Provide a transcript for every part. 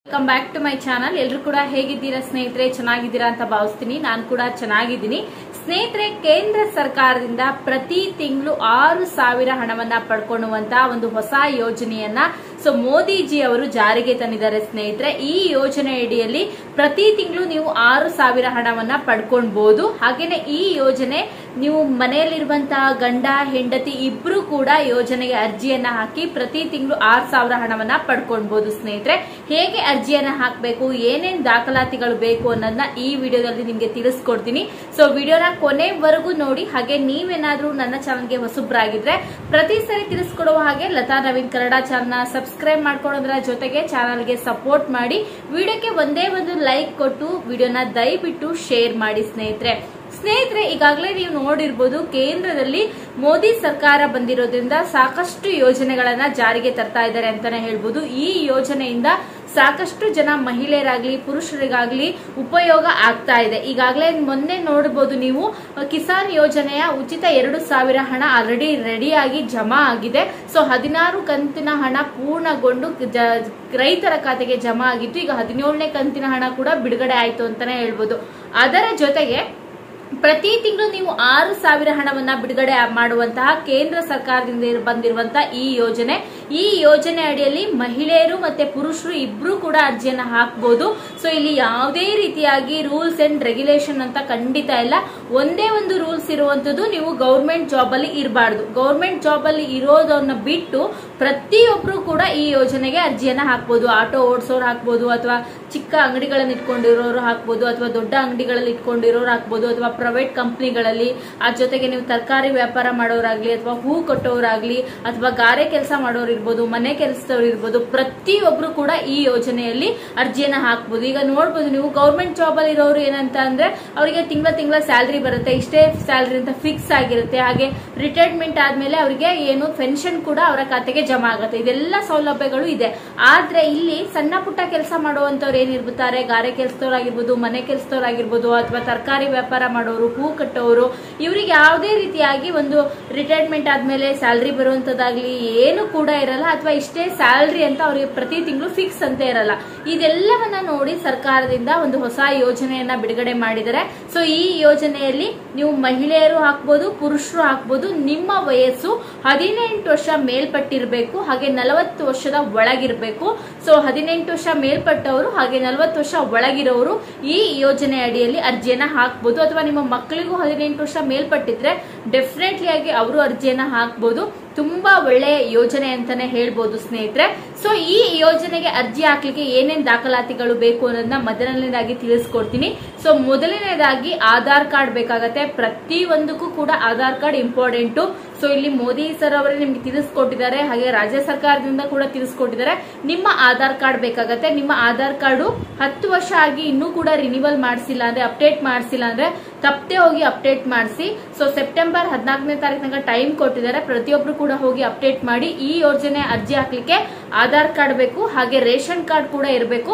welcome back to my channel ಎಲ್ಲರೂ ಕೂಡ ಹೇಗಿದ್ದೀರಾ ಸ್ನೇಹಿತರೆ ಚೆನ್ನಾಗಿದ್ದೀರಾ ಅಂತ ಭಾವಿಸ್ತೀನಿ ನಾನು ಕೂಡ ಚೆನ್ನಾಗಿದ್ದೀನಿ ಸ್ನೇಹಿತರೆ ಕೇಂದ್ರ ಸರ್ಕಾರದಿಂದ ಪ್ರತಿ ತಿಂಗಳು ಆರು ಸಾವಿರ ಹಣವನ್ನ ಪಡ್ಕೊಳ್ಳುವಂತ ಒಂದು ಹೊಸ ಯೋಜನೆಯನ್ನ ಸೊ ಮೋದಿಜಿ ಅವರು ಜಾರಿಗೆ ತಂದಿದ್ದಾರೆ ಸ್ನೇಹಿತರೆ ಈ ಯೋಜನೆ ಅಡಿಯಲ್ಲಿ ಪ್ರತಿ ತಿಂಗಳು ನೀವು ಆರು ಸಾವಿರ ಹಣವನ್ನ ಪಡ್ಕೊಳ್ಬಹುದು ಹಾಗೇನೆ ಈ ಯೋಜನೆ ನೀವು ಮನೆಯಲ್ಲಿರುವಂತಹ ಗಂಡ ಹೆಂಡತಿ ಇಬ್ರು ಕೂಡ ಯೋಜನೆಗೆ ಅರ್ಜಿಯನ್ನ ಹಾಕಿ ಪ್ರತಿ ತಿಂಗಳು ಆರು ಸಾವಿರ ಹಣವನ್ನ ಪಡ್ಕೊಳ್ಬಹುದು ಸ್ನೇಹಿತರೆ ಹೇಗೆ ಅರ್ಜಿಯನ್ನ ಹಾಕಬೇಕು ಏನೇನ್ ದಾಖಲಾತಿಗಳು ಬೇಕು ಅನ್ನೋದನ್ನ ಈ ವಿಡಿಯೋದಲ್ಲಿ ನಿಮ್ಗೆ ತಿಳಿಸ್ಕೊಡ್ತೀನಿ ಸೊ ವಿಡಿಯೋನ ಕೊನೆವರೆಗೂ ನೋಡಿ ಹಾಗೆ ನೀವೇನಾದ್ರೂ ನನ್ನ ಚಾನಲ್ಗೆ ಹೊಸಬ್ರಾಗಿದ್ರೆ ಪ್ರತಿ ಸರಿ ತಿಳಿಸ್ಕೊಡುವ ಹಾಗೆ ಲತಾ ನವೀನ್ ಕನ್ನಡ ಚಾನಲ್ನ ಸಬ್ಸ್ಕ್ರೈಬ್ ಮಾಡ್ಕೊಳ್ಳೋದ್ರ ಜೊತೆಗೆ ಚಾನಲ್ಗೆ ಸಪೋರ್ಟ್ ಮಾಡಿ ವಿಡಿಯೋಕ್ಕೆ ಒಂದೇ ಒಂದು ಲೈಕ್ ಕೊಟ್ಟು ವಿಡಿಯೋನ ದಯವಿಟ್ಟು ಶೇರ್ ಮಾಡಿ ಸ್ನೇಹಿತರೆ ಸ್ನೇಹಿತರೆ ಈಗಾಗಲೇ ನೀವು ನೋಡಿರ್ಬೋದು ಕೇಂದ್ರದಲ್ಲಿ ಮೋದಿ ಸರ್ಕಾರ ಬಂದಿರೋದ್ರಿಂದ ಸಾಕಷ್ಟು ಯೋಜನೆಗಳನ್ನ ಜಾರಿಗೆ ತರ್ತಾ ಇದ್ದಾರೆ ಅಂತಾನೆ ಹೇಳ್ಬೋದು ಈ ಯೋಜನೆಯಿಂದ ಸಾಕಷ್ಟು ಜನ ಮಹಿಳೆಯರಾಗ್ಲಿ ಪುರುಷರಿಗಾಗ್ಲಿ ಉಪಯೋಗ ಆಗ್ತಾ ಇದೆ ಈಗಾಗಲೇ ಮೊನ್ನೆ ನೋಡಬಹುದು ನೀವು ಕಿಸಾನ್ ಯೋಜನೆಯ ಉಚಿತ ಎರಡು ಸಾವಿರ ಹಣ ಆಲ್ರೆಡಿ ರೆಡಿಯಾಗಿ ಜಮಾ ಆಗಿದೆ ಸೊ ಹದಿನಾರು ಕಂತಿನ ಹಣ ಪೂರ್ಣಗೊಂಡು ಜ- ರೈತರ ಖಾತೆಗೆ ಜಮಾ ಆಗಿತ್ತು ಈಗ ಹದಿನೇಳನೇ ಕಂತಿನ ಹಣ ಕೂಡ ಬಿಡುಗಡೆ ಆಯ್ತು ಅಂತಾನೆ ಹೇಳ್ಬೋದು ಅದರ ಜೊತೆಗೆ ಪ್ರತಿ ತಿಂಗಳು ನೀವು ಆರು ಸಾವಿರ ಹಣವನ್ನ ಬಿಡುಗಡೆ ಮಾಡುವಂತಹ ಕೇಂದ್ರ ಸರ್ಕಾರದಿಂದ ಇರ್- ಬಂದಿರುವಂತಹ ಈ ಯೋಜನೆ ಈ ಯೋಜನೆ ಅಡಿಯಲ್ಲಿ ಮಹಿಳೆಯರು ಮತ್ತೆ ಪುರುಷರು ಇಬ್ರು ಕೂಡ ಅರ್ಜಿಯನ್ನ ಹಾಕಬಹುದು ಸೊ ಇಲ್ಲಿ ಯಾವುದೇ ರೀತಿಯಾಗಿ ರೂಲ್ಸ್ ಅಂಡ್ ರೆಗ್ಯುಲೇಷನ್ ಅಂತ ಖಂಡಿತ ಇಲ್ಲ ಒಂದೇ ಒಂದು ರೂಲ್ಸ್ ಇರುವಂತದ್ದು ನೀವು ಗೌರ್ಮೆಂಟ್ ಜಾಬ್ ಅಲ್ಲಿ ಇರಬಾರ್ದು ಗೌರ್ಮೆಂಟ್ ಜಾಬ್ ಅಲ್ಲಿ ಇರೋದನ್ನ ಬಿಟ್ಟು ಪ್ರತಿಯೊಬ್ರು ಕೂಡ ಈ ಯೋಜನೆಗೆ ಅರ್ಜಿಯನ್ನ ಹಾಕ್ಬೋದು ಆಟೋ ಓಡಿಸೋರು ಹಾಕ್ಬೋದು ಅಥವಾ ಚಿಕ್ಕ ಅಂಗಡಿಗಳನ್ನ ಇಟ್ಕೊಂಡಿರೋರು ಹಾಕ್ಬೋದು ಅಥವಾ ದೊಡ್ಡ ಅಂಗಡಿಗಳಲ್ಲಿ ಇಟ್ಕೊಂಡಿರೋರು ಹಾಕ್ಬೋದು ಅಥವಾ ಪ್ರೈವೇಟ್ ಕಂಪ್ನಿಗಳಲ್ಲಿ ಅದ್ರ ಜೊತೆಗೆ ನೀವು ತರಕಾರಿ ವ್ಯಾಪಾರ ಮಾಡೋರಾಗ್ಲಿ ಅಥವಾ ಹೂ ಕೊಟ್ಟೋರಾಗ್ಲಿ ಅಥವಾ ಗಾರೆ ಕೆಲಸ ಮಾಡೋರು ಇರ್ಬೋದು ಮನೆ ಕೆಲಸದವ್ರು ಇರ್ಬೋದು ಪ್ರತಿಯೊಬ್ರು ಕೂಡ ಈ ಯೋಜನೆಯಲ್ಲಿ ಅರ್ಜಿಯನ್ನ ಹಾಕ್ಬೋದು ಈಗ ನೋಡ್ಬೋದು ನೀವು ಗೌರ್ಮೆಂಟ್ ಜಾಬ್ ಅಲ್ಲಿ ಇರೋರು ಏನಂತ ಅಂದ್ರೆ ಅವರಿಗೆ ತಿಂಗಳ ತಿಂಗಳ ಸ್ಯಾಲ್ರಿ ಬರುತ್ತೆ ಇಷ್ಟೇ ಸ್ಯಾಲ್ರಿ ಅಂತ ಫಿಕ್ಸ್ ಆಗಿರುತ್ತೆ ಹಾಗೆ ರಿಟೈರ್ಮೆಂಟ್ ಆದ್ಮೇಲೆ ಅವರಿಗೆ ಏನು ಪೆನ್ಷನ್ ಕೂಡ ಅವರ ಖಾತೆಗೆ ಜಮಾ ಆಗುತ್ತೆ ಇದೆಲ್ಲ ಸೌಲಭ್ಯಗಳು ಇದೆ ಆದ್ರೆ ಇಲ್ಲಿ ಸಣ್ಣ ಪುಟ್ಟ ಕೆಲಸ ಮಾಡುವಂತವ್ರು ಏನಿರ್ತಾರೆ ಗಾರೆ ಕೆಲಸದವರಾಗಿರ್ಬೋದು ಮನೆ ಕೆಲಸದವರಾಗಿರ್ಬೋದು ಅಥವಾ ತರಕಾರಿ ವ್ಯಾಪಾರ ಮಾಡೋರು ಹೂ ಕಟ್ಟೋರು ಇವ್ರಿಗೆ ಯಾವುದೇ ರೀತಿಯಾಗಿ ಒಂದು ರಿಟೈರ್ಮೆಂಟ್ ಆದ್ಮೇಲೆ ಸ್ಯಾಲ್ರಿ ಬರುವಂತದ್ದಾಗ್ಲಿ ಏನು ಕೂಡ ಇರಲ್ಲ ಅಥವಾ ಇಷ್ಟೇ ಸ್ಯಾಲ್ರಿ ಅಂತ ಅವರಿಗೆ ಪ್ರತಿ ತಿಂಗಳು ಫಿಕ್ಸ್ ಅಂತ ಇರಲ್ಲ ಇದೆಲ್ಲವನ್ನ ನೋಡಿ ಸರ್ಕಾರದಿಂದ ಒಂದು ಹೊಸ ಯೋಜನೆಯನ್ನ ಬಿಡುಗಡೆ ಮಾಡಿದ್ದಾರೆ ಸೊ ಈ ಯೋಜನೆಯಲ್ಲಿ ನೀವು ಮಹಿಳೆಯರು ಹಾಕ್ಬೋದು ಪುರುಷರು ಹಾಕ್ಬೋದು ನಿಮ್ಮ ವಯಸ್ಸು ಹದಿನೆಂಟು ವರ್ಷ ಮೇಲ್ಪಟ್ಟಿರ್ಬೇಕು ಹಾಗೆ ನಲವತ್ತು ವರ್ಷದ ಒಳಗಿರ್ಬೇಕು ಸೊ ಹದಿನೆಂಟು ವರ್ಷ ಮೇಲ್ಪಟ್ಟವರು ಹಾಗೆ ನಲವತ್ತು ವರ್ಷ ಒಳಗಿರೋರು ಈ ಯೋಜನೆ ಅಡಿಯಲ್ಲಿ ಅರ್ಜಿಯನ್ನ ಹಾಕ್ಬೋದು ಅಥವಾ ನಿಮ್ಮ ಮಕ್ಕಳಿಗೂ ಹದಿನೆಂಟು ವರ್ಷ ಮೇಲ್ಪಟ್ಟಿದ್ರೆ ಡೆಫಿನೆಟ್ಲಿ ಆಗಿ ಅವರು ಅರ್ಜಿಯನ್ನ ಹಾಕ್ಬೋದು ತುಂಬಾ ಒಳ್ಳೆಯ ಯೋಜನೆ ಅಂತಾನೆ ಹೇಳ್ಬೋದು ಸ್ನೇಹಿತರೆ ಸೊ ಈ ಯೋಜನೆಗೆ ಅರ್ಜಿ ಹಾಕ್ಲಿಕ್ಕೆ ಏನೇನ್ ದಾಖಲಾತಿಗಳು ಬೇಕು ಅನ್ನೋದನ್ನ ಮೊದಲನೇದಾಗಿ ತಿಳಿಸ್ಕೊಡ್ತೀನಿ ಸೊ ಮೊದಲನೇದಾಗಿ ಆಧಾರ್ ಕಾರ್ಡ್ ಬೇಕಾಗತ್ತೆ ಪ್ರತಿ ಒಂದಕ್ಕೂ ಕೂಡ ಆಧಾರ್ ಕಾರ್ಡ್ ಇಂಪಾರ್ಟೆಂಟು ಸೊ ಇಲ್ಲಿ ಮೋದಿ ಸರ್ ಅವರೇ ನಿಮ್ಗೆ ತಿಳಿಸ್ಕೊಟ್ಟಿದ್ದಾರೆ ಹಾಗೆ ರಾಜ್ಯ ಸರ್ಕಾರದಿಂದ ಕೂಡ ತಿಳಿಸ್ಕೊಟ್ಟಿದ್ದಾರೆ ನಿಮ್ಮ ಆಧಾರ್ ಕಾರ್ಡ್ ಬೇಕಾಗತ್ತೆ ನಿಮ್ಮ ಆಧಾರ್ ಕಾರ್ಡು ಹತ್ತು ವರ್ಷ ಆಗಿ ಇನ್ನೂ ಕೂಡ ರಿನಿವಲ್ ಮಾಡಿಸಿಲ್ಲ ಅಂದ್ರೆ ಅಪ್ಡೇಟ್ ಮಾಡಿಸಿಲ್ಲ ಅಂದ್ರೆ ತಪ್ಪದೆ ಹೋಗಿ ಅಪ್ಡೇಟ್ ಮಾಡಿಸಿ ಸೊ ಸೆಪ್ಟೆಂಬರ್ ಹದಿನಾಲ್ಕನೇ ತಾರೀಕು ತನಕ ಟೈಮ್ ಕೊಟ್ಟಿದ್ದಾರೆ ಪ್ರತಿಯೊಬ್ರು ಕೂಡ ಹೋಗಿ ಅಪ್ಡೇಟ್ ಮಾಡಿ ಈ ಯೋಜನೆ ಅರ್ಜಿ ಹಾಕ್ಲಿಕ್ಕೆ ಆಧಾರ್ ಕಾರ್ಡ್ ಬೇಕು ಹಾಗೆ ರೇಷನ್ ಕಾರ್ಡ್ ಕೂಡ ಇರಬೇಕು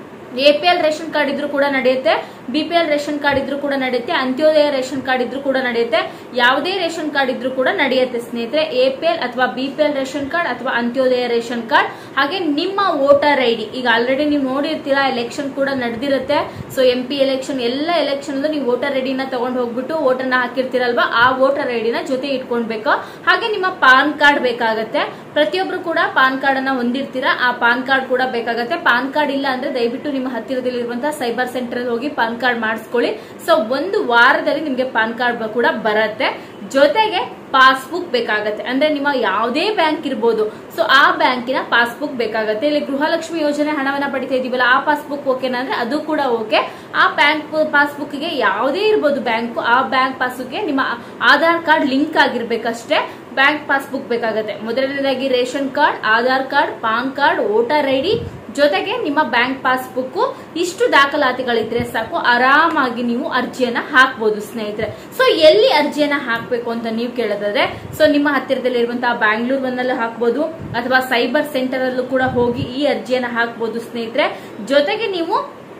A P L ration card ಇದ್ರೂ ಕೂಡ ನಡೆಯುತ್ತೆ B P L ration card ಇದ್ರೂ ಕೂಡ ನಡೆಯುತ್ತೆ ಅಂತ್ಯೋದಯ ರೇಷನ್ ಕಾರ್ಡ್ ಇದ್ರೂ ಕೂಡ ನಡೆಯುತ್ತೆ ಯಾವುದೇ ರೇಷನ್ ಕಾರ್ಡ್ ಇದ್ರೂ ಕೂಡ ನಡೆಯುತ್ತೆ ಸ್ನೇಹಿತರೆ ಎ ಪಿ ಎಲ್ ಅಥವಾ B P L ration card ಅಥವಾ ಅಂತ್ಯೋದಯ ರೇಷನ್ ಕಾರ್ಡ್ ಹಾಗೆ ನಿಮ್ಮ ವೋಟರ್ ಐ ಡಿ ಈಗ ಆಲ್ರೆಡಿ ನೀವು ನೋಡಿರ್ತೀರಾ ಎಲೆಕ್ಷನ್ ಕೂಡ ನಡೆದಿರುತ್ತೆ ಸೊ ಎಂ ಪಿ ಎಲೆಕ್ಷನ್ ಎಲ್ಲ ಎಲೆಕ್ಷನ್ ನೀವು ವೋಟರ್ ಐ ಡಿನ ತಗೊಂಡು ಹೋಗ್ಬಿಟ್ಟು ವೋಟರ್ನ ಹಾಕಿರ್ತೀರಲ್ವಾ ಆ ವೋಟರ್ ಐ ಡಿನ ಜೊತೆ ಇಟ್ಕೊಳ್ಬೇಕು ಹಾಗೆ ನಿಮ್ಮ ಪಾನ್ ಕಾರ್ಡ್ ಬೇಕಾಗತ್ತೆ ಪ್ರತಿಯೊಬ್ರು ಕೂಡ ಪಾನ್ ಕಾರ್ಡ್ ಅನ್ನ ಹೊಂದಿರ್ತೀರಾ ಆ ಪಾನ್ ಕಾರ್ಡ್ ಕೂಡ ಬೇಕಾಗತ್ತೆ ಪಾನ್ ಕಾರ್ಡ್ ಇಲ್ಲ ಅಂದ್ರೆ ದಯವಿಟ್ಟು ನಿಮ್ಮ ಹತ್ತಿರದಲ್ಲಿರುವಂತಹ ಸೈಬರ್ ಸೆಂಟರ್ ಅಲ್ಲಿ ಹೋಗಿ ಪಾನ್ ಕಾರ್ಡ್ ಮಾಡಿಸ್ಕೊಳ್ಳಿ ಸೊ ಒಂದು ವಾರದಲ್ಲಿ ನಿಮ್ಗೆ ಪಾನ್ ಕಾರ್ಡ್ ಕೂಡ ಬರುತ್ತೆ ಜೊತೆಗೆ ಪಾಸ್ಬುಕ್ ಬೇಕಾಗತ್ತೆ ಅಂದ್ರೆ ನಿಮ್ಮ ಯಾವುದೇ ಬ್ಯಾಂಕ್ ಇರ್ಬೋದು ಸೊ ಆ ಬ್ಯಾಂಕಿನ ಪಾಸ್ಬುಕ್ ಬೇಕಾಗತ್ತೆ ಇಲ್ಲಿ ಗೃಹಲಕ್ಷ್ಮಿ ಯೋಜನೆ ಹಣವನ್ನ ಪಡಿತಾ ಇದೀವಲ್ಲ ಆ ಪಾಸ್ಬುಕ್ ಓಕೆನಾ ಅಂದ್ರೆ ಅದು ಕೂಡ ಓಕೆ ಆ ಬ್ಯಾಂಕ್ ಪಾಸ್ಬುಕ್ಗೆ ಯಾವುದೇ ಇರ್ಬೋದು ಬ್ಯಾಂಕ್ ಆ ಬ್ಯಾಂಕ್ ಪಾಸ್ಬುಕ್ಗೆ ನಿಮ್ಮ ಆಧಾರ್ ಕಾರ್ಡ್ ಲಿಂಕ್ ಆಗಿರ್ಬೇಕಷ್ಟೇ ಬ್ಯಾಂಕ್ ಪಾಸ್ಬುಕ್ ಬೇಕಾಗತ್ತೆ ಮೊದಲನೇದಾಗಿ ration card Aadhaar card PAN card voter I D ಜೊತೆಗೆ ನಿಮ್ಮ ಬ್ಯಾಂಕ್ ಪಾಸ್ಬುಕ್ ಇಷ್ಟು ದಾಖಲಾತಿಗಳಿದ್ರೆ ಸಾಕು ಆರಾಮಾಗಿ ನೀವು ಅರ್ಜಿಯನ್ನ ಹಾಕ್ಬೋದು ಸ್ನೇಹಿತರೆ ಸೊ ಎಲ್ಲಿ ಅರ್ಜಿಯನ್ನ ಹಾಕ್ಬೇಕು ಅಂತ ನೀವು ಕೇಳೋದಾದ್ರೆ ಸೊ ನಿಮ್ಮ ಹತ್ತಿರದಲ್ಲಿರುವಂತಹ ಬ್ಯಾಂಗ್ಳೂರ್ ಬಂದಲ್ಲೂ ಹಾಕ್ಬೋದು ಅಥವಾ ಸೈಬರ್ ಸೆಂಟರ್ ಅಲ್ಲೂ ಕೂಡ ಹೋಗಿ ಈ ಅರ್ಜಿಯನ್ನ ಹಾಕ್ಬೋದು ಸ್ನೇಹಿತರೆ ಜೊತೆಗೆ ನೀವು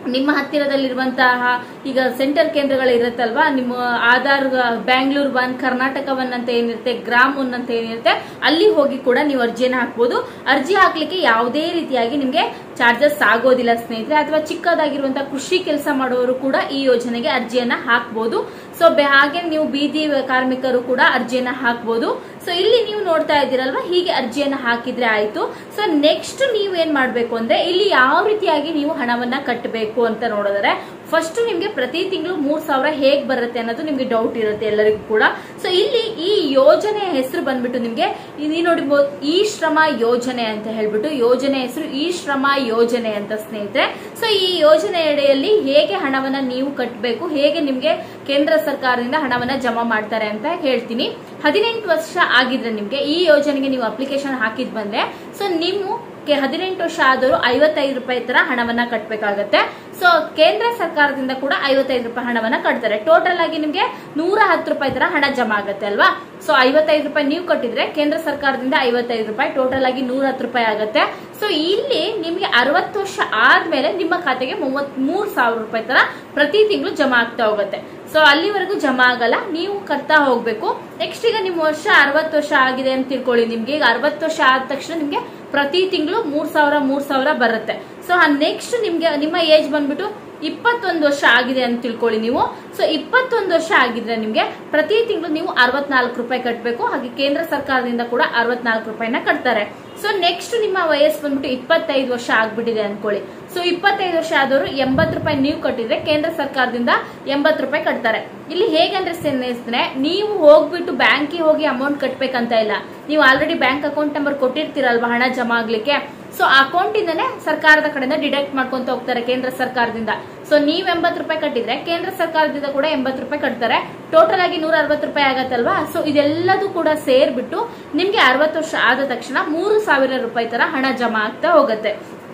ನಿಮ್ಮ ಹತ್ತಿರದಲ್ಲಿರುವಂತಹ ಈಗ ಸೆಂಟರ್ ಕೇಂದ್ರಗಳು ಇರುತ್ತಲ್ವಾ ನಿಮ್ಮ ಆಧಾರ್ ಬ್ಯಾಂಗ್ಳೂರ್ ಒನ್ ಕರ್ನಾಟಕ ಒನ್ ಅಂತ ಏನಿರುತ್ತೆ ಗ್ರಾಮ್ ಒನ್ ಅಂತ ಏನಿರುತ್ತೆ ಅಲ್ಲಿ ಹೋಗಿ ಕೂಡ ನೀವು ಅರ್ಜಿಯನ್ನು ಹಾಕ್ಬೋದು ಅರ್ಜಿ ಹಾಕ್ಲಿಕ್ಕೆ ಯಾವುದೇ ರೀತಿಯಾಗಿ ನಿಮಗೆ ಚಾರ್ಜಸ್ ಆಗೋದಿಲ್ಲ ಸ್ನೇಹಿತರೆ ಅಥವಾ ಚಿಕ್ಕದಾಗಿರುವಂತಹ ಕೃಷಿ ಕೆಲಸ ಮಾಡುವವರು ಕೂಡ ಈ ಯೋಜನೆಗೆ ಅರ್ಜಿಯನ್ನ ಹಾಕ್ಬೋದು ಸೊ ಹಾಗೆ ನೀವು ಬೀದಿ ಕಾರ್ಮಿಕರು ಕೂಡ ಅರ್ಜಿಯನ್ನ ಹಾಕ್ಬೋದು ಸೊ ಇಲ್ಲಿ ನೀವು ನೋಡ್ತಾ ಇದ್ದೀರಲ್ವಾ ಹೀಗೆ ಅರ್ಜಿಯನ್ನ ಹಾಕಿದ್ರೆ ಆಯ್ತು ಸೊ ನೆಕ್ಸ್ಟ್ ನೀವು ಏನ್ ಮಾಡ್ಬೇಕು ಅಂದ್ರೆ ಇಲ್ಲಿ ಯಾವ ರೀತಿಯಾಗಿ ನೀವು ಹಣವನ್ನ ಕಟ್ಟಬೇಕು ಅಂತ ನೋಡಿದ್ರೆ ಫಸ್ಟ್ ನಿಮ್ಗೆ ಪ್ರತಿ ತಿಂಗಳು ಮೂರ್ ಸಾವಿರ ಹೇಗ್ ಬರುತ್ತೆ ಅನ್ನೋದು ನಿಮ್ಗೆ ಡೌಟ್ ಇರುತ್ತೆ ಎಲ್ಲರಿಗೂ ಕೂಡ ಸೊ ಇಲ್ಲಿ ಈ ಯೋಜನೆ ಹೆಸರು ಬಂದ್ಬಿಟ್ಟು ನಿಮ್ಗೆ ಇಲ್ಲಿ ನೋಡಿಬಹುದು ಈ ಶ್ರಮ ಯೋಜನೆ ಅಂತ ಹೇಳ್ಬಿಟ್ಟು ಯೋಜನೆ ಹೆಸರು ಈ ಶ್ರಮ ಯೋಜನೆ ಅಂತ ಸ್ನೇಹಿತರೆ ಸೊ ಈ ಯೋಜನೆ ಅಡಿಯಲ್ಲಿ ಹೇಗೆ ಹಣವನ್ನ ನೀವು ಕಟ್ಟಬೇಕು ಹೇಗೆ ನಿಮ್ಗೆ ಕೇಂದ್ರ ಸರ್ಕಾರದಿಂದ ಹಣವನ್ನ ಜಮಾ ಮಾಡ್ತಾರೆ ಅಂತ ಹೇಳ್ತೀನಿ ಹದಿನೆಂಟು ವರ್ಷ ಆಗಿದ್ರೆ ನಿಮ್ಗೆ ಈ ಯೋಜನೆಗೆ ನೀವು ಅಪ್ಲಿಕೇಶನ್ ಹಾಕಿದ್ ಬಂದ್ರೆ ಸೊ ನೀವು ಕೆ- ಹದಿನೆಂಟು ವರ್ಷ ಆದವರು ಐವತ್ತೈದು ರೂಪಾಯಿ ತರ ಹಣವನ್ನ ಕಟ್ಟಬೇಕಾಗತ್ತೆ ಸೊ ಕೇಂದ್ರ ಸರ್ಕಾರದಿಂದ ಕೂಡ ಐವತ್ತೈದು ರೂಪಾಯಿ ಹಣವನ್ನ ಕಟ್ತಾರೆ ಟೋಟಲ್ ಆಗಿ ನಿಮ್ಗೆ ನೂರ ಹತ್ತು ರೂಪಾಯಿ ತರ ಹಣ ಜಮಾ ಆಗುತ್ತೆ ಅಲ್ವಾ ಸೊ ಐವತ್ತೈದು ರೂಪಾಯಿ ನೀವು ಕಟ್ಟಿದ್ರೆ ಕೇಂದ್ರ ಸರ್ಕಾರದಿಂದ ಐವತ್ತೈದು ರೂಪಾಯಿ ಟೋಟಲ್ ಆಗಿ ನೂರ ಹತ್ತು ರೂಪಾಯಿ ಆಗುತ್ತೆ ಸೊ ಇಲ್ಲಿ ನಿಮ್ಗೆ ಅರವತ್ತು ವರ್ಷ ಆದ್ಮೇಲೆ ನಿಮ್ಮ ಖಾತೆಗೆ ಮೂವತ್ ಮೂರ್ ಸಾವಿರ ರೂಪಾಯಿ ತರ ಪ್ರತಿ ತಿಂಗಳು ಜಮಾ ಆಗ್ತಾ ಹೋಗುತ್ತೆ ಸೊ ಅಲ್ಲಿವರೆಗೂ ಜಮಾ ಆಗಲ್ಲ ನೀವು ಕಟ್ತಾ ಹೋಗ್ಬೇಕು ನೆಕ್ಸ್ಟ್ ಈಗ ನಿಮ್ಮ ವರ್ಷ ಅರವತ್ತು ವರ್ಷ ಆಗಿದೆ ಅಂತ ತಿಳ್ಕೊಳ್ಳಿ ನಿಮ್ಗೆ ಈಗ ಅರವತ್ತು ವರ್ಷ ಆದ ತಕ್ಷಣ ನಿಮ್ಗೆ ಪ್ರತಿ ತಿಂಗಳು ಮೂರ್ ಸಾವಿರ ಮೂರ್ ಸಾವಿರ ಬರುತ್ತೆ ಸೊ ನೆಕ್ಸ್ಟ್ ನಿಮ್ಗೆ ನಿಮ್ಮ ಏಜ್ ಬಂದ್ಬಿಟ್ಟು ಇಪ್ಪತ್ತೊಂದು ವರ್ಷ ಆಗಿದೆ ಅಂತ ತಿಳ್ಕೊಳ್ಳಿ ನೀವು ಸೊ ಇಪ್ಪತ್ತೊಂದು ವರ್ಷ ಆಗಿದ್ರೆ ನಿಮ್ಗೆ ಪ್ರತಿ ತಿಂಗಳು ನೀವು ಅರವತ್ನಾಲ್ಕು ರೂಪಾಯಿ ಕಟ್ಟಬೇಕು ಹಾಗೆ ಕೇಂದ್ರ ಸರ್ಕಾರದಿಂದ ಕೂಡ ಅರವತ್ನಾಲ್ಕು ರೂಪಾಯಿನ ಕಟ್ತಾರೆ ಸೊ ನೆಕ್ಸ್ಟ್ ನಿಮ್ಮ ವಯಸ್ಸು ಬಂದ್ಬಿಟ್ಟು ಇಪ್ಪತ್ತೈದು ವರ್ಷ ಆಗ್ಬಿಟ್ಟಿದೆ ಅನ್ಕೊಳ್ಳಿ ಸೊ ಇಪ್ಪತ್ತೈದು ವರ್ಷ ಆದವರು ಎಂಬತ್ತು ರೂಪಾಯಿ ನೀವು ಕಟ್ಟಿದ್ರೆ ಕೇಂದ್ರ ಸರ್ಕಾರದಿಂದ ಎಂಬತ್ತು ರೂಪಾಯಿ ಕಟ್ತಾರೆ ಇಲ್ಲಿ ಹೇಗಂದ್ರೆ ಸ್ನೇಹಿತರೆ ನೀವು ಹೋಗ್ಬಿಟ್ಟು ಬ್ಯಾಂಕಿಗೆ ಹೋಗಿ ಅಮೌಂಟ್ ಕಟ್ಬೇಕಂತ ಇಲ್ಲ ನೀವು ಆಲ್ರೆಡಿ ಬ್ಯಾಂಕ್ ಅಕೌಂಟ್ ನಂಬರ್ ಕೊಟ್ಟಿರ್ತೀರಲ್ವಾ ಹಣ ಜಮಾ ಆಗ್ಲಿಕ್ಕೆ ಸೊ ಅಕೌಂಟ್ ಇಂದನೇ ಸರ್ಕಾರದ ಕಡೆಯಿಂದ ಡಿಡಕ್ಟ್ ಮಾಡ್ಕೊಂತ ಹೋಗ್ತಾರೆ ಕೇಂದ್ರ ಸರ್ಕಾರದಿಂದ ಸೊ ನೀವ್ ಎಂಬತ್ತು ರೂಪಾಯಿ ಕಟ್ಟಿದ್ರೆ ಕೇಂದ್ರ ಸರ್ಕಾರದಿಂದ ಕೂಡ ಎಂಬತ್ತು ರೂಪಾಯಿ ಕಟ್ತಾರೆ ಟೋಟಲ್ ಆಗಿ ನೂರ ಅರವತ್ತು ರೂಪಾಯಿ ಆಗತ್ತಲ್ವಾ ಸೊ ಇದೆಲ್ಲದೂ ಕೂಡ ಸೇರ್ಬಿಟ್ಟು ನಿಮ್ಗೆ ಅರವತ್ತು ವರ್ಷ ಆದ ತಕ್ಷಣ ಮೂರು ಸಾವಿರ ರೂಪಾಯಿ ತರ ಹಣ ಜಮಾ ಆಗ್ತಾ ಹೋಗುತ್ತೆ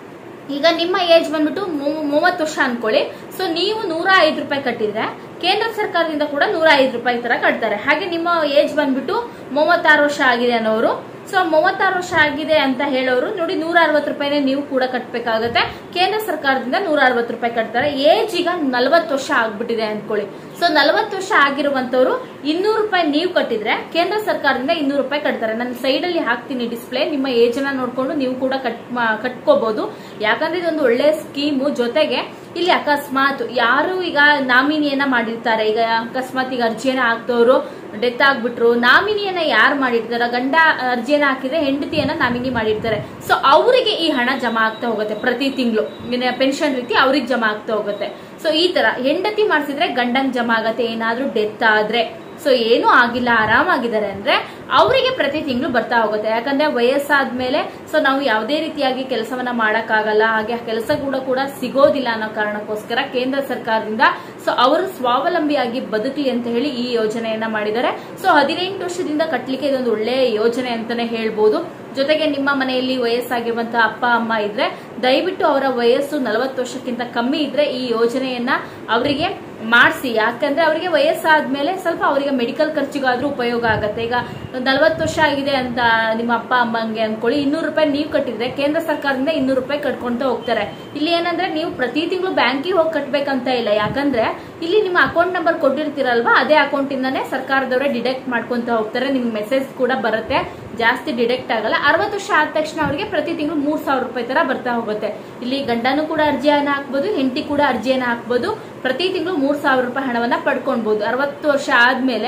ಈಗ ನಿಮ್ಮ ಏಜ್ ಬಂದ್ಬಿಟ್ಟು ಮೂ- ಮೂವತ್ತು ವರ್ಷ ಅನ್ಕೊಳ್ಳಿ ಸೊ ನೀವು ನೂರ ಐದು ರೂಪಾಯಿ ಕಟ್ಟಿದ್ರೆ ಕೇಂದ್ರ ಸರ್ಕಾರದಿಂದ ಕೂಡ ನೂರ ಐದು ರೂಪಾಯಿ ತರ ಕಟ್ತಾರೆ ಹಾಗೆ ನಿಮ್ಮ ಏಜ್ ಬಂದ್ಬಿಟ್ಟು ಮೂವತ್ತಾರು ವರ್ಷ ಆಗಿದೆ ಅನ್ನೋರು ಸೊ ಮೂವತ್ತಾರು ವರ್ಷ ಆಗಿದೆ ಅಂತ ಹೇಳೋರು ನೋಡಿ ನೂರ ಅರವತ್ತು ರೂಪಾಯಿನೇ ನೀವು ಕೂಡ ಕಟ್ಟಬೇಕಾಗುತ್ತೆ ಕೇಂದ್ರ ಸರ್ಕಾರದಿಂದ ನೂರ ಅರವತ್ತು ರೂಪಾಯಿ ಕಟ್ತಾರೆ ಏಜ್ ಈಗ ನಲವತ್ತು ವರ್ಷ ಆಗ್ಬಿಟ್ಟಿದೆ ಅನ್ಕೊಳ್ಳಿ ಸೊ ನಲವತ್ತು ವರ್ಷ ಆಗಿರುವಂತವ್ರು ಇನ್ನೂರು ರೂಪಾಯಿ ನೀವು ಕಟ್ಟಿದ್ರೆ ಕೇಂದ್ರ ಸರ್ಕಾರದಿಂದ ಇನ್ನೂರು ರೂಪಾಯಿ ಕಟ್ತಾರೆ ನಾನು ಸೈಡ್ ಅಲ್ಲಿ ಹಾಕ್ತೀನಿ ಡಿಸ್ಪ್ಲೇ ನಿಮ್ಮ ಏಜ್ ಅನ್ನ ನೋಡ್ಕೊಂಡು ನೀವು ಕೂಡ ಕಟ್ ಮಾ- ಕಟ್ಕೋಬಹುದು ಯಾಕಂದ್ರೆ ಇದೊಂದು ಒಳ್ಳೆ ಸ್ಕೀಮು ಜೊತೆಗೆ ಇಲ್ಲಿ ಅಕಸ್ಮಾತ್ ಯಾರು ಈಗ ನಾಮಿನಿಯನ್ನ ಮಾಡಿರ್ತಾರೆ ಈಗ ಅಕಸ್ಮಾತ್ ಈಗ ಅರ್ಜಿಯನ್ನ ಹಾಕ್ದವರು ಡೆತ್ ಆಗ್ಬಿಟ್ರು ನಾಮಿನಿಯನ್ನ ಯಾರು ಮಾಡಿರ್ತಾರ ಗಂಡ ಅರ್ಜಿಯನ್ನ ಹಾಕಿದ್ರೆ ಹೆಂಡತಿಯನ್ನ ನಾಮಿನಿ ಮಾಡಿರ್ತಾರೆ ಸೊ ಅವರಿಗೆ ಈ ಹಣ ಜಮಾ ಆಗ್ತಾ ಹೋಗುತ್ತೆ ಪ್ರತಿ ತಿಂಗಳು ಪೆನ್ಷನ್ ರೀತಿ ಅವ್ರಿಗೆ ಜಮಾ ಆಗ್ತಾ ಹೋಗುತ್ತೆ ಸೊ ಈ ತರ ಹೆಂಡತಿ ಮಾಡಿಸಿದ್ರೆ ಗಂಡಂಗ್ ಜಮಾ ಆಗತ್ತೆ ಏನಾದ್ರೂ ಡೆತ್ ಆದ್ರೆ ಸೊ ಏನೂ ಆಗಿಲ್ಲ ಆರಾಮಾಗಿದ್ದಾರೆ ಅಂದ್ರೆ ಅವರಿಗೆ ಪ್ರತಿ ತಿಂಗಳು ಬರ್ತಾ ಹೋಗುತ್ತೆ ಯಾಕಂದ್ರೆ ವಯಸ್ಸಾದ್ಮೇಲೆ ಸೊ ನಾವು ಯಾವುದೇ ರೀತಿಯಾಗಿ ಕೆಲಸವನ್ನ ಮಾಡಕ್ಕಾಗಲ್ಲ ಹಾಗೆ ಕೆಲಸ ಕೂಡ ಕೂಡ ಸಿಗೋದಿಲ್ಲ ಅನ್ನೋ ಕಾರಣಕ್ಕೋಸ್ಕರ ಕೇಂದ್ರ ಸರ್ಕಾರದಿಂದ ಸೊ ಅವರು ಸ್ವಾವಲಂಬಿಯಾಗಿ ಬದುಕಲಿ ಅಂತ ಹೇಳಿ ಈ ಯೋಜನೆಯನ್ನ ಮಾಡಿದ್ದಾರೆ ಸೊ ಹದಿನೆಂಟು ವರ್ಷದಿಂದ ಕಟ್ಲಿಕ್ಕೆ ಇದೊಂದು ಒಳ್ಳೆಯ ಯೋಜನೆ ಅಂತಾನೆ ಹೇಳ್ಬೋದು ಜೊತೆಗೆ ನಿಮ್ಮ ಮನೆಯಲ್ಲಿ ವಯಸ್ಸಾಗಿರುವಂತಹ ಅಪ್ಪ ಅಮ್ಮ ಇದ್ರೆ ದಯವಿಟ್ಟು ಅವರ ವಯಸ್ಸು ನಲವತ್ತು ವರ್ಷಕ್ಕಿಂತ ಕಮ್ಮಿ ಇದ್ರೆ ಈ ಯೋಜನೆಯನ್ನ ಅವರಿಗೆ ಮಾಡಿಸಿ ಯಾಕಂದ್ರೆ ಅವರಿಗೆ ವಯಸ್ಸಾದ್ಮೇಲೆ ಸ್ವಲ್ಪ ಅವರಿಗೆ ಮೆಡಿಕಲ್ ಖರ್ಚಿಗಾದ್ರೂ ಉಪಯೋಗ ಆಗತ್ತೆ ಈಗ ನಲವತ್ತು ವರ್ಷ ಆಗಿದೆ ಅಂತ ನಿಮ್ಮ ಅಪ್ಪ ಅಮ್ಮಂಗೆ ಅನ್ಕೊಳ್ಳಿ ಇನ್ನೂರು ರೂಪಾಯಿ ನೀವು ಕಟ್ಟಿದ್ರೆ ಕೇಂದ್ರ ಸರ್ಕಾರದಿಂದ ಇನ್ನೂರು ರೂಪಾಯಿ ಕಟ್ಕೊಂತ ಹೋಗ್ತಾರೆ ಇಲ್ಲಿ ಏನಂದ್ರೆ ನೀವು ಪ್ರತಿ ತಿಂಗಳು ಬ್ಯಾಂಕಿಗೆ ಹೋಗಿ ಕಟ್ಬೇಕಂತ ಇಲ್ಲ ಯಾಕಂದ್ರೆ ಇಲ್ಲಿ ನಿಮ್ಮ ಅಕೌಂಟ್ ನಂಬರ್ ಕೊಟ್ಟಿರ್ತೀರಲ್ವಾ ಅದೇ ಅಕೌಂಟ್ ಇಂದಾನೆ ಸರ್ಕಾರದವರೇ ಡಿಡಕ್ಟ್ ಮಾಡ್ಕೊಂತ ಹೋಗ್ತಾರೆ ನಿಮ್ಗೆ ಮೆಸೇಜ್ ಕೂಡ ಬರುತ್ತೆ ಜಾಸ್ತಿ ಡಿಡಕ್ಟ್ ಆಗಲ್ಲ ಅರವತ್ತು ವರ್ಷ ಆದ ತಕ್ಷಣ ಅವರಿಗೆ ಪ್ರತಿ ತಿಂಗಳು ಮೂರ್ ಸಾವಿರ ರೂಪಾಯಿ ತರ ಬರ್ತಾ ಹೋಗುತ್ತೆ ಇಲ್ಲಿ ಗಂಡನೂ ಕೂಡ ಅರ್ಜಿಯನ್ನ ಹಾಕ್ಬೋದು ಹೆಂಡತಿ ಕೂಡ ಅರ್ಜಿಯನ್ನ ಹಾಕ್ಬೋದು ಪ್ರತಿ ತಿಂಗಳು ಮೂರ್ ಸಾವಿರ ರೂಪಾಯಿ ಹಣವನ್ನ ಪಡ್ಕೊಳ್ಬಹುದು ಅರವತ್ತು ವರ್ಷ ಆದ್ಮೇಲೆ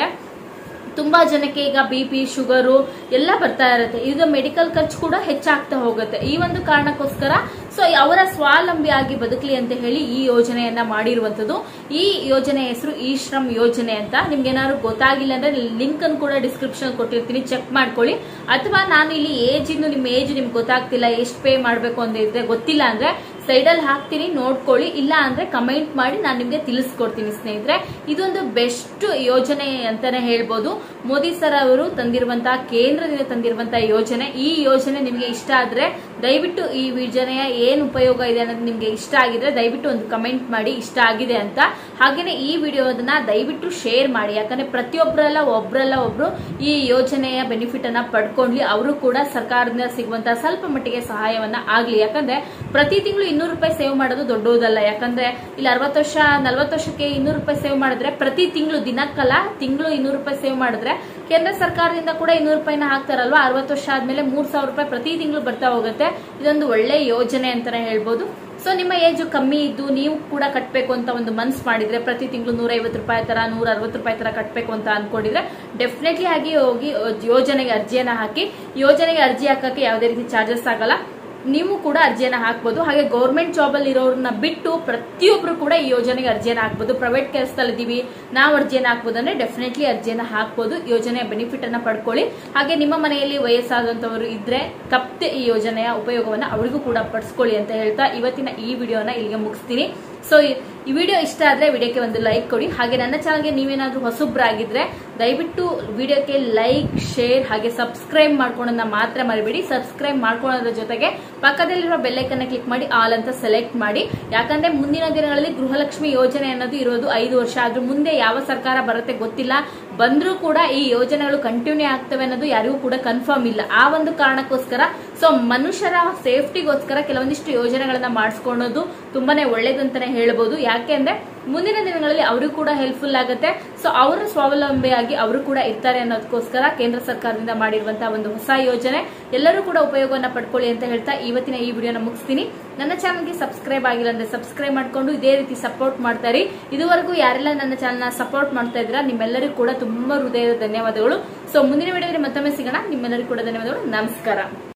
ತುಂಬಾ ಜನಕ್ಕೆ ಈಗ ಬಿ ಪಿ ಶುಗರು ಎಲ್ಲ ಬರ್ತಾ ಇರುತ್ತೆ ಇದು ಮೆಡಿಕಲ್ ಖರ್ಚು ಕೂಡ ಹೆಚ್ಚಾಗ್ತಾ ಹೋಗುತ್ತೆ ಈ ಒಂದು ಕಾರಣಕ್ಕೋಸ್ಕರ ಸೊ ಅವರ ಸ್ವಾವಲಂಬಿಯಾಗಿ ಬದುಕಲಿ ಅಂತ ಹೇಳಿ ಈ ಯೋಜನೆಯನ್ನ ಮಾಡಿರುವಂತದ್ದು ಈ ಯೋಜನೆ ಹೆಸರು ಈ ಶ್ರಮ್ ಯೋಜನೆ ಅಂತ ನಿಮ್ಗೆ ಏನಾದ್ರು ಗೊತ್ತಾಗಿಲ್ಲ ಅಂದ್ರೆ ಲಿಂಕ್ ಅನ್ನು ಕೂಡ ಡಿಸ್ಕ್ರಿಪ್ಷನ್ ಕೊಟ್ಟಿರ್ತೀನಿ ಚೆಕ್ ಮಾಡ್ಕೊಳ್ಳಿ ಅಥವಾ ನಾನು ಇಲ್ಲಿ ಏಜ್ ಇನ್ನು ನಿಮ್ಮ ಏಜ್ ನಿಮ್ಗೆ ಗೊತ್ತಾಗ್ತಿಲ್ಲ ಎಷ್ಟು ಪೇ ಮಾಡಬೇಕು ಅಂತ ಇದ್ರೆ ಗೊತ್ತಿಲ್ಲ ಅಂದ್ರೆ ಸೈಡಲ್ಲಿ ಹಾಕ್ತೀನಿ ನೋಡ್ಕೊಳ್ಳಿ ಇಲ್ಲ ಅಂದ್ರೆ ಕಮೆಂಟ್ ಮಾಡಿ ನಾನು ನಿಮ್ಗೆ ತಿಳಿಸ್ಕೊಡ್ತೀನಿ ಸ್ನೇಹಿತರೆ ಇದೊಂದು ಬೆಸ್ಟ್ ಯೋಜನೆ ಅಂತಾನೆ ಹೇಳ್ಬೋದು ಮೋದಿ ಸರ್ ಅವರು ತಂದಿರುವಂತಹ ಕೇಂದ್ರದಿಂದ ತಂದಿರುವಂತಹ ಯೋಜನೆ ಈ ಯೋಜನೆ ನಿಮಗೆ ಇಷ್ಟ ಆದ್ರೆ ದಯವಿಟ್ಟು ಈ ಯೋಜನೆಯ ಏನ್ ಉಪಯೋಗ ಇದೆ ಅನ್ನೋದು ನಿಮ್ಗೆ ಇಷ್ಟ ಆಗಿದ್ರೆ ದಯವಿಟ್ಟು ಒಂದು ಕಮೆಂಟ್ ಮಾಡಿ ಇಷ್ಟ ಆಗಿದೆ ಅಂತ ಹಾಗೇನೆ ಈ ವಿಡಿಯೋದನ್ನ ದಯವಿಟ್ಟು ಶೇರ್ ಮಾಡಿ ಯಾಕಂದ್ರೆ ಪ್ರತಿಯೊಬ್ಬರಲ್ಲ ಒಬ್ರಲ್ಲ ಒಬ್ರು ಈ ಯೋಜನೆಯ ಬೆನಿಫಿಟ್ ಅನ್ನ ಪಡ್ಕೊಂಡ್ಲಿ ಅವರು ಕೂಡ ಸರ್ಕಾರದಿಂದ ಸಿಗುವಂತಹ ಸ್ವಲ್ಪ ಮಟ್ಟಿಗೆ ಸಹಾಯವನ್ನ ಆಗ್ಲಿ ಯಾಕಂದ್ರೆ ಪ್ರತಿ ತಿಂಗಳು ಇನ್ನೂರು ರೂಪಾಯಿ ಸೇವ್ ಮಾಡೋದು ದೊಡ್ಡದಲ್ಲ ಯಾಕಂದ್ರೆ ಇಲ್ಲಿ ಅರವತ್ತು ವರ್ಷ ನಲ್ವತ್ತು ವರ್ಷಕ್ಕೆ ಇನ್ನೂರು ರೂಪಾಯಿ ಸೇವ್ ಮಾಡಿದ್ರೆ ಪ್ರತಿ ತಿಂಗಳು ದಿನಕ್ಕಲ್ಲ ತಿಂಗಳು ಇನ್ನೂರು ರೂಪಾಯಿ ಸೇವ್ ಮಾಡಿದ್ರೆ ಕೇಂದ್ರ ಸರ್ಕಾರದಿಂದ ಕೂಡ ಇನ್ನೂರು ರೂಪಾಯಿನ ಹಾಕ್ತಾರಲ್ವಾ ಅರವತ್ತು ವರ್ಷ ಆದ್ಮೇಲೆ ಮೂರ್ ಸಾವಿರ ರೂಪಾಯಿ ಪ್ರತಿ ತಿಂಗಳು ಬರ್ತಾ ಹೋಗುತ್ತೆ ಇದೊಂದು ಒಳ್ಳೆ ಯೋಜನೆ ಅಂತಾನೆ ಹೇಳ್ಬೋದು ಸೊ ನಿಮ್ಮ ಏಜ್ ಕಮ್ಮಿ ಇದ್ದು ನೀವು ಕೂಡ ಕಟ್ಟಬೇಕು ಅಂತ ಒಂದು ಮನ್ಸ್ ಮಾಡಿದ್ರೆ ಪ್ರತಿ ತಿಂಗಳು ನೂರ ಐವತ್ತು ರೂಪಾಯಿ ತರ ನೂರ ಅರವತ್ತು ರೂಪಾಯಿ ತರ ಕಟ್ಟಬೇಕು ಅಂತ ಅನ್ಕೊಂಡಿದ್ರೆ ಡೆಫಿನೆಟ್ಲಿ ಆಗಿ ಹೋಗಿ ಯೋಜನೆಗೆ ಅರ್ಜಿಯನ್ನ ಹಾಕಿ ಯೋಜನೆಗೆ ಅರ್ಜಿ ಹಾಕಕ್ಕೆ ಯಾವುದೇ ರೀತಿ ಚಾರ್ಜಸ್ ಆಗಲ್ಲ ನೀವು ಕೂಡ ಅರ್ಜಿಯನ್ನ ಹಾಕ್ಬೋದು ಹಾಗೆ ಗೌರ್ಮೆಂಟ್ ಜಾಬ್ ಅಲ್ಲಿ ಇರೋರನ್ನ ಬಿಟ್ಟು ಪ್ರತಿಯೊಬ್ರು ಕೂಡ ಈ ಯೋಜನೆಗೆ ಅರ್ಜಿಯನ್ನ ಹಾಕ್ಬೋದು ಪ್ರೈವೇಟ್ ಕೆಲಸದಲ್ಲಿ ಇದೀವಿ ನಾವು ಅರ್ಜಿಯನ್ನ ಹಾಕ್ಬೋದು ಅಂದ್ರೆ ಡೆಫಿನೆಟ್ಲಿ ಅರ್ಜಿಯನ್ನ ಹಾಕ್ಬೋದು ಯೋಜನೆಯ ಬೆನಿಫಿಟ್ ಅನ್ನ ಪಡ್ಕೊಳ್ಳಿ ಹಾಗೆ ನಿಮ್ಮ ಮನೆಯಲ್ಲಿ ವಯಸ್ಸಾದಂತವರು ಇದ್ರೆ ತಪ್ಪದೆ ಈ ಯೋಜನೆಯ ಉಪಯೋಗವನ್ನ ಅವರಿಗೂ ಕೂಡ ಪಡಿಸ್ಕೊಳ್ಳಿ ಅಂತ ಹೇಳ್ತಾ ಇವತ್ತಿನ ಈ ವಿಡಿಯೋನ ಇಲ್ಲಿಗೆ ಮುಗಿಸ್ತೀನಿ ಸೊ ಈ ವಿಡಿಯೋ ಇಷ್ಟ ಆದ್ರೆ ವಿಡಿಯೋಕ್ಕೆ ಒಂದು ಲೈಕ್ ಕೊಡಿ ಹಾಗೆ ನನ್ನ ಚಾನಲ್ಗೆ ನೀವೇನಾದ್ರೂ ಹೊಸಬ್ರಾಗಿದ್ರೆ ದಯವಿಟ್ಟು ವಿಡಿಯೋಕ್ಕೆ ಲೈಕ್ ಶೇರ್ ಹಾಗೆ ಸಬ್ಸ್ಕ್ರೈಬ್ ಮಾಡ್ಕೊಳ್ಳೋದನ್ನ ಮಾತ್ರ ಮರಿಬೇಡಿ ಸಬ್ಸ್ಕ್ರೈಬ್ ಮಾಡ್ಕೊಳ್ಳೋದ್ರ ಜೊತೆಗೆ ಪಕ್ಕದಲ್ಲಿರೋ ಬೆಲ್ಲೈಕನ್ನ ಕ್ಲಿಕ್ ಮಾಡಿ ಆಲ್ ಅಂತ ಸೆಲೆಕ್ಟ್ ಮಾಡಿ ಯಾಕಂದ್ರೆ ಮುಂದಿನ ದಿನಗಳಲ್ಲಿ ಗೃಹಲಕ್ಷ್ಮಿ ಯೋಜನೆ ಅನ್ನೋದು ಇರೋದು ಐದು ವರ್ಷ ಆದ್ರೂ ಮುಂದೆ ಯಾವ ಸರ್ಕಾರ ಬರುತ್ತೆ ಗೊತ್ತಿಲ್ಲ ಬಂದ್ರೂ ಕೂಡ ಈ ಯೋಜನೆಗಳು ಕಂಟಿನ್ಯೂ ಆಗ್ತವೆ ಅನ್ನೋದು ಯಾರಿಗೂ ಕೂಡ ಕನ್ಫರ್ಮ್ ಇಲ್ಲ ಆ ಒಂದು ಕಾರಣಕ್ಕೋಸ್ಕರ ಸೊ ಮನುಷ್ಯರ ಸೇಫ್ಟಿಗೋಸ್ಕರ ಕೆಲವೊಂದಿಷ್ಟು ಯೋಜನೆಗಳನ್ನ ಮಾಡಿಸ್ಕೊಳ್ಳೋದು ತುಂಬಾನೇ ಒಳ್ಳೇದು ಅಂತಾನೆ ಹೇಳ್ಬೋದು ಯಾಕೆ ಅಂದ್ರೆ ಮುಂದಿನ ದಿನಗಳಲ್ಲಿ ಅವರು ಕೂಡ ಹೆಲ್ಪ್ಫುಲ್ ಆಗುತ್ತೆ ಸೊ ಅವರ ಸ್ವಾವಲಂಬಿಯಾಗಿ ಅವರು ಕೂಡ ಇರ್ತಾರೆ ಅನ್ನೋದಕ್ಕೋಸ್ಕರ ಕೇಂದ್ರ ಸರ್ಕಾರದಿಂದ ಮಾಡಿರುವಂತಹ ಒಂದು ಹೊಸ ಯೋಜನೆ ಎಲ್ಲರೂ ಕೂಡ ಉಪಯೋಗವನ್ನ ಪಡ್ಕೊಳ್ಳಿ ಅಂತ ಹೇಳ್ತಾ ಇವತ್ತಿನ ಈ ವಿಡಿಯೋನ ಮುಗಿಸ್ತೀನಿ ನನ್ನ ಚಾನಲ್ಗೆ ಸಬ್ಸ್ಕ್ರೈಬ್ ಆಗಿಲ್ಲ ಅಂದ್ರೆ ಸಬ್ಸ್ಕ್ರೈಬ್ ಮಾಡ್ಕೊಂಡು ಇದೇ ರೀತಿ ಸಪೋರ್ಟ್ ಮಾಡ್ತಾರೆ ಇದುವರೆಗೂ ಯಾರೆಲ್ಲ ನನ್ನ ಚಾನಲ್ನ ಸಪೋರ್ಟ್ ಮಾಡ್ತಾ ಇದ್ರ ನಿಮ್ಮೆಲ್ಲರಿಗೂ ಕೂಡ ತುಂಬಾ ಹೃದಯದ ಧನ್ಯವಾದಗಳು ಸೊ ಮುಂದಿನ ವಿಡಿಯೋದಲ್ಲಿ ಮತ್ತೊಮ್ಮೆ ಸಿಗೋಣ ನಿಮ್ಮೆಲ್ಲರಿಗೂ ಕೂಡ ಧನ್ಯವಾದಗಳು ನಮಸ್ಕಾರ